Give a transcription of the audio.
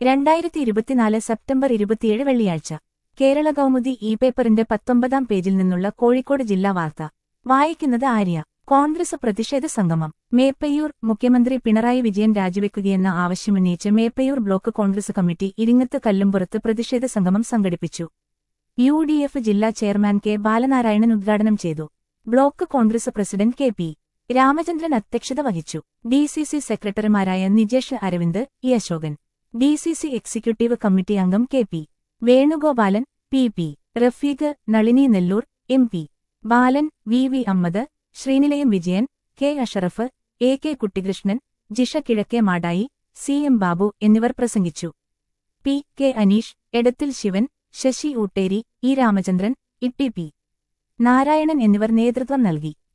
രണ്ടായിരത്തി ഇരുപത്തിനാല് സെപ്റ്റംബർ ഇരുപത്തിയേഴ് വെള്ളിയാഴ്ച കേരള കൗമുദി ഇ പേപ്പറിന്റെ പത്തൊമ്പതാം പേജിൽ നിന്നുള്ള കോഴിക്കോട് ജില്ലാ വാർത്ത വായിക്കുന്നത് ആര്യ കോൺഗ്രസ് പ്രതിഷേധ സംഗമം മേപ്പയ്യൂർ മുഖ്യമന്ത്രി പിണറായി വിജയൻ രാജിവെക്കുകയെന്ന ആവശ്യമുന്നയിച്ച് Meppayur block Congress committee Iringath Kallumpurath പ്രതിഷേധ സംഗമം സംഘടിപ്പിച്ചു യു ഡി എഫ് ജില്ലാ ചെയർമാൻ കെ ബാലനാരായണൻ ഉദ്ഘാടനം ചെയ്തു block Congress president K P Ramachandran അധ്യക്ഷത വഹിച്ചു ഡി സി സി സെക്രട്ടറിമാരായ Nijesh Aravind E Ashokan D C C executive committee അംഗം K P Venugopalan P P Rafeeq Nalini Nellur M P Balan V V Ammad Sreenilayam Vijayan K Ashraf A K Kuttikrishnan Jisha കിഴക്കേ മാടായി സി എം ബാബു എന്നിവർ പ്രസംഗിച്ചു P K Aneesh Edathil Sivan Sasi Ootteri E Ramachandran E T P Narayanan എന്നിവർ നേതൃത്വം നൽകി